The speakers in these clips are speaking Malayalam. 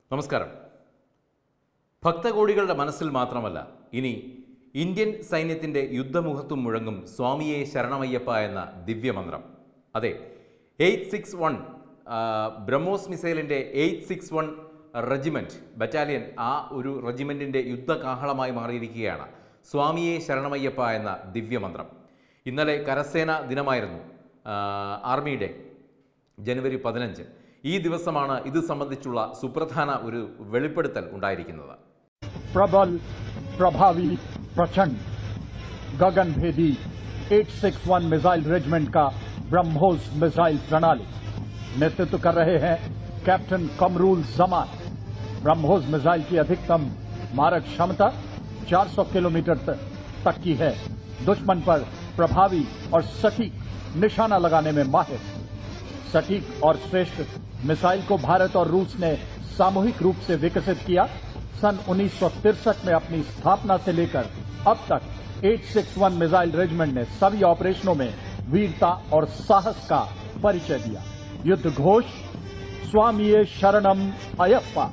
നമസ്കാരം ഭക്തകോടികളുടെ മനസ്സിൽ മാത്രമല്ല ഇനി ഇന്ത്യൻ സൈന്യത്തിൻ്റെ യുദ്ധമുഖത്തും മുഴങ്ങും സ്വാമിയെ ശരണമയ്യപ്പ എന്ന ദിവ്യമന്ത്രം അതെ എയ്റ്റ് സിക്സ് വൺ ബ്രഹ്മോസ് മിസൈലിൻ്റെ eight six one regiment battalion ആ ഒരു റെജിമെൻറ്റിൻ്റെ യുദ്ധകാഹളമായി മാറിയിരിക്കുകയാണ് സ്വാമിയെ ശരണമയ്യപ്പ എന്ന ദിവ്യമന്ത്രം ഇന്നലെ കരസേന ദിനമായിരുന്നു ആ, ആർമി ഡേ ജനുവരി പതിനഞ്ച് ഈ ദിവസമാണ് ഇത് സംബന്ധിച്ചുള്ള സുപ്രധാന ഒരു വെളിപ്പെടുത്തൽ ഉണ്ടായിരിക്കുന്നത് प्रबल प्रभावी प्रचंड गगन भेदी 861 मिसाइल रेजिमेंट का ब्रह्मोस मिसाइल प्रणाली नेतृत्व कर रहे हैं कैप्टन कमरूल जमान ब्रह्मोस मिसाइल की अधिकतम मारक क्षमता 400 किलोमीटर त- तक की है दुश्मन पर प्रभावी और सटीक निशाना लगाने में माहिर सटीक और श्रेष्ठ मिसाइल को भारत और रूस ने सामूहिक रूप से विकसित किया सन उन्नीस में अपनी स्थापना से लेकर अब तक 861 मिसाइल रेजिमेंट ने सभी ऑपरेशनों में वीरता और साहस का परिचय दिया युद्ध घोष स्वामीये शरणम अयप्पा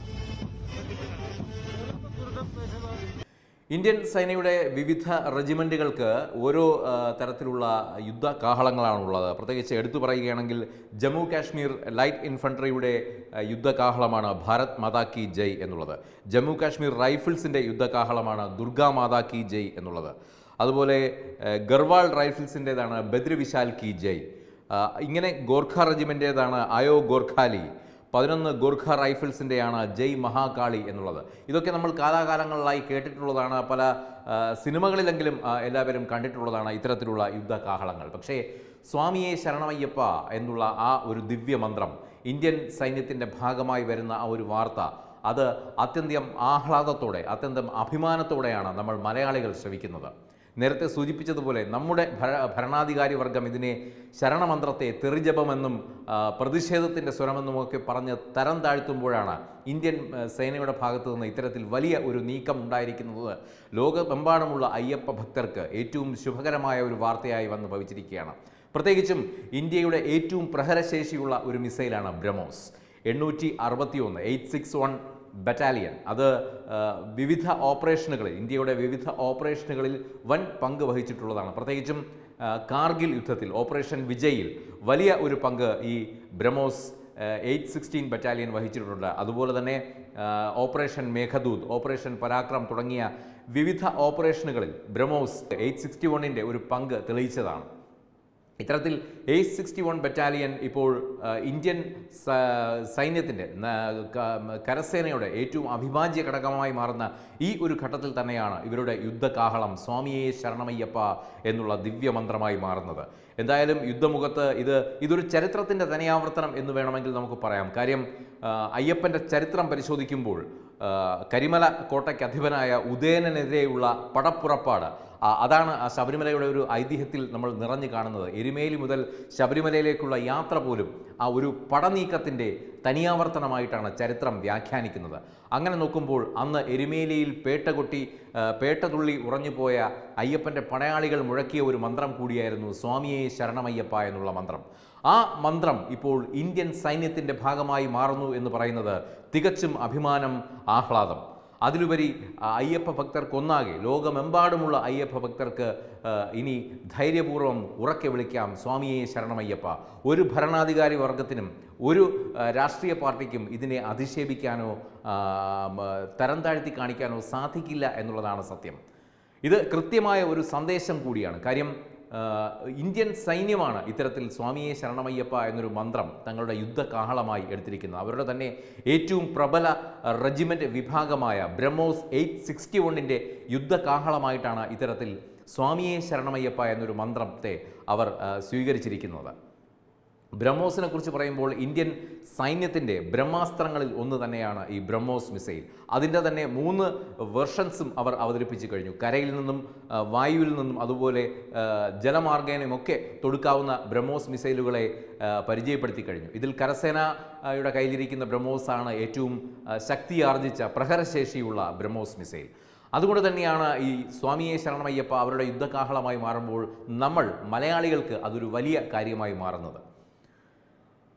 ഇന്ത്യൻ സേനയുടെ വിവിധ റെജിമെൻറ്റുകൾക്ക് ഓരോ ആ, തരത്തിലുള്ള യുദ്ധ കാഹളങ്ങളാണുള്ളത് പ്രത്യേകിച്ച് എടുത്തു പറയുകയാണെങ്കിൽ ജമ്മു കാശ്മീർ ലൈറ്റ് ഇൻഫൻട്രിയുടെ ആ, യുദ്ധകാഹളമാണ് ഭാരത് മാതാ കി ജയ് എന്നുള്ളത് ജമ്മു കാശ്മീർ റൈഫിൾസിൻ്റെ യുദ്ധകാഹളമാണ് ദുർഗാ മാതാ കി ജയ് എന്നുള്ളത് അതുപോലെ ആ, ഗർവാൾ റൈഫിൾസിൻ്റേതാണ് ബദ്രി വിശാൽ കി ജയ് ആ, ഇങ്ങനെ ഗോർഖ റെജിമെൻ്റേതാണ് അയോ ഗോർഖാലി പതിനൊന്ന് ഗോർഖ റൈഫിൾസിൻ്റെയാണ് ജയ് മഹാകാളി എന്നുള്ളത് ഇതൊക്കെ നമ്മൾ കാലാകാലങ്ങളിലായി കേട്ടിട്ടുള്ളതാണ് പല ആ, സിനിമകളിലെങ്കിലും ആ, എല്ലാവരും കണ്ടിട്ടുള്ളതാണ് ഇത്തരത്തിലുള്ള യുദ്ധകാഹളങ്ങൾ പക്ഷേ സ്വാമിയെ ശരണമയ്യപ്പ എന്നുള്ള ആ ഒരു ദിവ്യമന്ത്രം ഇന്ത്യൻ സൈന്യത്തിൻ്റെ ഭാഗമായി വരുന്ന ആ ഒരു വാർത്ത അത് അത്യന്തം ആഹ്ലാദത്തോടെ അത്യന്തം അഭിമാനത്തോടെയാണ് നമ്മൾ മലയാളികൾ ശ്രവിക്കുന്നത് നേരത്തെ സൂചിപ്പിച്ചതുപോലെ നമ്മുടെ ഭര ഭരണാധികാരി വർഗം ഇതിനെ ശരണമന്ത്രത്തെ തെറിജപമെന്നും ആ, പ്രതിഷേധത്തിൻ്റെ സ്വരമെന്നുമൊക്കെ പറഞ്ഞ് തരം താഴ്ത്തുമ്പോഴാണ് ഇന്ത്യൻ ആ, സേനയുടെ ഭാഗത്തു നിന്ന് ഇത്തരത്തിൽ വലിയ ഒരു നീക്കം ഉണ്ടായിരിക്കുന്നത് ലോകമെമ്പാടുമുള്ള അയ്യപ്പ ഭക്തർക്ക് ഏറ്റവും ശുഭകരമായ ഒരു വാർത്തയായി വന്ന് ഭവിച്ചിരിക്കുകയാണ് പ്രത്യേകിച്ചും ഇന്ത്യയുടെ ഏറ്റവും പ്രഹരശേഷിയുള്ള ഒരു മിസൈലാണ് ബ്രഹ്മോസ് എണ്ണൂറ്റി അറുപത്തി ഒന്ന് എയ്റ്റ് സിക്സ് വൺ ബറ്റാലിയൻ അത് ആ, വിവിധ ഓപ്പറേഷനുകളിൽ ഇന്ത്യയുടെ വിവിധ ഓപ്പറേഷനുകളിൽ വൻ പങ്ക് വഹിച്ചിട്ടുള്ളതാണ് പ്രത്യേകിച്ചും ആ, കാർഗിൽ യുദ്ധത്തിൽ ഓപ്പറേഷൻ വിജയിൽ വലിയ ഒരു പങ്ക് ഈ ബ്രഹ്മോസ് എയ്റ്റ് സിക്സ്റ്റീൻ ബറ്റാലിയൻ വഹിച്ചിട്ടുണ്ട് അതുപോലെ തന്നെ ആ, ഓപ്പറേഷൻ മേഘദൂത് ഓപ്പറേഷൻ പരാക്രം തുടങ്ങിയ വിവിധ ഓപ്പറേഷനുകളിൽ ബ്രഹ്മോസ് എയ്റ്റ് സിക്സ്റ്റി വണ്ണിൻ്റെ ഒരു പങ്ക് തെളിയിച്ചതാണ് ഇത്തരത്തിൽ എയ്റ്റ് സിക്സ്റ്റി വൺ ബറ്റാലിയൻ ഇപ്പോൾ ആ, ഇന്ത്യൻ സ- സൈന്യത്തിൻ്റെ ന- ക- കരസേനയുടെ ഏറ്റവും അവിഭാജ്യ ഘടകമായി മാറുന്ന ഈ ഒരു ഘട്ടത്തിൽ തന്നെയാണ് ഇവരുടെ യുദ്ധകാഹളം സ്വാമിയെ ശരണമയ്യപ്പ എന്നുള്ള ദിവ്യമന്ത്രമായി മാറുന്നത് എന്തായാലും യുദ്ധമുഖത്ത് ഇത് ഇതൊരു ചരിത്രത്തിൻ്റെ തനിയാവർത്തനം എന്ന് വേണമെങ്കിൽ നമുക്ക് പറയാം കാര്യം ആ, അയ്യപ്പൻ്റെ ചരിത്രം പരിശോധിക്കുമ്പോൾ ആ, കരിമല കോട്ടയ്ക്ക് അധിപനായ ഉദയനെതിരെയുള്ള പടപ്പുറപ്പാട് ആ, അതാണ് ആ ശബരിമലയുടെ ഒരു ഐതിഹ്യത്തിൽ നമ്മൾ നിറഞ്ഞു കാണുന്നത് എരുമേലി മുതൽ ശബരിമലയിലേക്കുള്ള യാത്ര പോലും ആ ഒരു പടനീക്കത്തിൻ്റെ തനിയാവർത്തനമായിട്ടാണ് ചരിത്രം വ്യാഖ്യാനിക്കുന്നത് അങ്ങനെ നോക്കുമ്പോൾ അന്ന് എരുമേലിയിൽ പേട്ടകൊട്ടി ആ, പേട്ടതുള്ളി ഉറഞ്ഞുപോയ അയ്യപ്പൻ്റെ പടയാളികൾ മുഴക്കിയ ഒരു മന്ത്രം കൂടിയായിരുന്നു സ്വാമിയെ ശരണമയ്യപ്പ എന്നുള്ള മന്ത്രം ആ മന്ത്രം ഇപ്പോൾ ഇന്ത്യൻ സൈന്യത്തിൻ്റെ ഭാഗമായി മാറുന്നു എന്ന് പറയുന്നത് തികച്ചും അഭിമാനം ആഹ്ലാദം അതിലുപരി ആ, അയ്യപ്പ ഭക്തർക്കൊന്നാകെ ലോകമെമ്പാടുമുള്ള അയ്യപ്പ ഭക്തർക്ക് ആ, ഇനി ധൈര്യപൂർവ്വം ഉറക്കെ വിളിക്കാം സ്വാമിയെ ശരണമയ്യപ്പ ഒരു ഭരണാധികാരി വർഗത്തിനും ഒരു ആ, രാഷ്ട്രീയ പാർട്ടിക്കും ഇതിനെ അധിക്ഷേപിക്കാനോ ആ, മ, തരം താഴ്ത്തി കാണിക്കാനോ സാധിക്കില്ല എന്നുള്ളതാണ് സത്യം ഇത് കൃത്യമായ ഒരു സന്ദേശം കൂടിയാണ് കാര്യം ആ, ഇന്ത്യൻ സൈന്യമാണ് ഇത്തരത്തിൽ സ്വാമിയെ ശരണമയ്യപ്പ എന്നൊരു മന്ത്രം തങ്ങളുടെ യുദ്ധകാഹളമായി എടുത്തിരിക്കുന്നത് അവരുടെ തന്നെ ഏറ്റവും പ്രബല റെജിമെൻ്റ് വിഭാഗമായ ബ്രഹ്മോസ് എയ്റ്റ് സിക്സ്റ്റി വണ്ണിൻ്റെ യുദ്ധകാഹളമായിട്ടാണ് ഇത്തരത്തിൽ സ്വാമിയെ ശരണമയ്യപ്പ എന്നൊരു മന്ത്രത്തെ അവർ ആ, സ്വീകരിച്ചിരിക്കുന്നത് ബ്രഹ്മോസിനെ കുറിച്ച് പറയുമ്പോൾ ഇന്ത്യൻ സൈന്യത്തിൻ്റെ ബ്രഹ്മാസ്ത്രങ്ങളിൽ ഒന്ന് തന്നെയാണ് ഈ ബ്രഹ്മോസ് മിസൈൽ അതിൻ്റെ തന്നെ മൂന്ന് വെർഷൻസും അവർ അവതരിപ്പിച്ചു കഴിഞ്ഞു കരയിൽ നിന്നും ആ, വായുവിൽ നിന്നും അതുപോലെ ആ, ജലമാർഗേനയുമൊക്കെ തൊടുക്കാവുന്ന ബ്രഹ്മോസ് മിസൈലുകളെ ആ, പരിചയപ്പെടുത്തി കഴിഞ്ഞു ഇതിൽ കരസേനയുടെ കയ്യിലിരിക്കുന്ന ബ്രഹ്മോസ് ആണ് ഏറ്റവും ആ, ശക്തിയാർജിച്ച പ്രഹരശേഷിയുള്ള ബ്രഹ്മോസ് മിസൈൽ അതുകൊണ്ട് തന്നെയാണ് ഈ സ്വാമിയെ ശരണമയ്യപ്പ അവരുടെ യുദ്ധകാഹളമായി മാറുമ്പോൾ നമ്മൾ മലയാളികൾക്ക് അതൊരു വലിയ കാര്യമായി മാറുന്നത്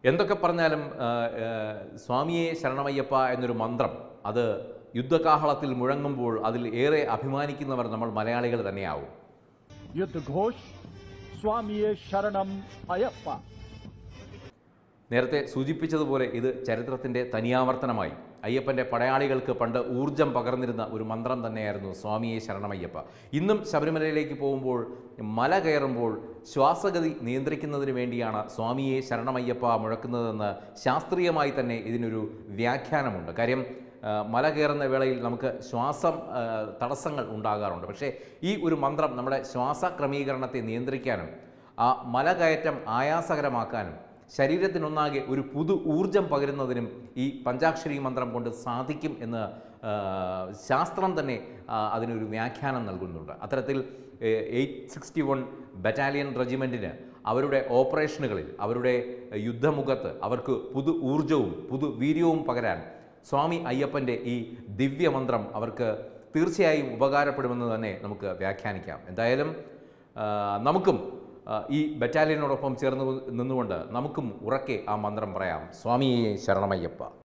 എന്തൊക്കെ പറഞ്ഞാലും ആ, ആ, സ്വാമിയെ ശരണമയ്യപ്പ എന്നൊരു മന്ത്രം അത് യുദ്ധകാഹളത്തിൽ മുഴങ്ങുമ്പോൾ അതിൽ ഏറെ അഭിമാനിക്കുന്നവർ നമ്മൾ മലയാളികൾ തന്നെയാവും युद्ध घोष स्वामीये शरणम अयप्पा നേരത്തെ സൂചിപ്പിച്ചതുപോലെ ഇത് ചരിത്രത്തിൻ്റെ തനിയാവർത്തനമായി അയ്യപ്പൻ്റെ പടയാളികൾക്ക് പണ്ട് ഊർജം പകർന്നിരുന്ന ഒരു മന്ത്രം തന്നെയായിരുന്നു സ്വാമിയെ ശരണമയ്യപ്പ ഇന്നും ശബരിമലയിലേക്ക് പോകുമ്പോൾ മല കയറുമ്പോൾ ശ്വാസഗതി നിയന്ത്രിക്കുന്നതിന് വേണ്ടിയാണ് സ്വാമിയെ ശരണമയ്യപ്പ മുഴക്കുന്നതെന്ന് ശാസ്ത്രീയമായി തന്നെ ഇതിനൊരു വ്യാഖ്യാനമുണ്ട് കാര്യം ആ, മല കയറുന്ന വേളയിൽ നമുക്ക് ശ്വാസം ആ, തടസ്സങ്ങൾ ഉണ്ടാകാറുണ്ട് പക്ഷേ ഈ ഒരു മന്ത്രം നമ്മുടെ ശ്വാസ ക്രമീകരണത്തെ നിയന്ത്രിക്കാനും ആ മല കയറ്റം ആയാസകരമാക്കാനും ശരീരത്തിനൊന്നാകെ ഒരു പുതു ഊർജം പകരുന്നതിനും ഈ പഞ്ചാക്ഷരി മന്ത്രം കൊണ്ട് സാധിക്കും എന്ന് ആ, ശാസ്ത്രം തന്നെ ആ, അതിനൊരു വ്യാഖ്യാനം നൽകുന്നുണ്ട് അത്തരത്തിൽ എയ്റ്റ് സിക്സ്റ്റി വൺ ബറ്റാലിയൻ റെജിമെൻറ്റിന് അവരുടെ ഓപ്പറേഷനുകളിൽ അവരുടെ യുദ്ധമുഖത്ത് അവർക്ക് പുതു ഊർജവും പുതു വീര്യവും പകരാൻ സ്വാമി അയ്യപ്പൻ്റെ ഈ ദിവ്യമന്ത്രം അവർക്ക് തീർച്ചയായും ഉപകാരപ്പെടുമെന്ന് തന്നെ നമുക്ക് വ്യാഖ്യാനിക്കാം എന്തായാലും ആ, നമുക്കും ആ, ഈ ബറ്റാലിയനോടൊപ്പം ചേർന്ന് നിന്നുകൊണ്ട് നമുക്കും ഉറക്കെ ആ മന്ത്രം പറയാം സ്വാമിയെ ശരണമയ്യപ്പ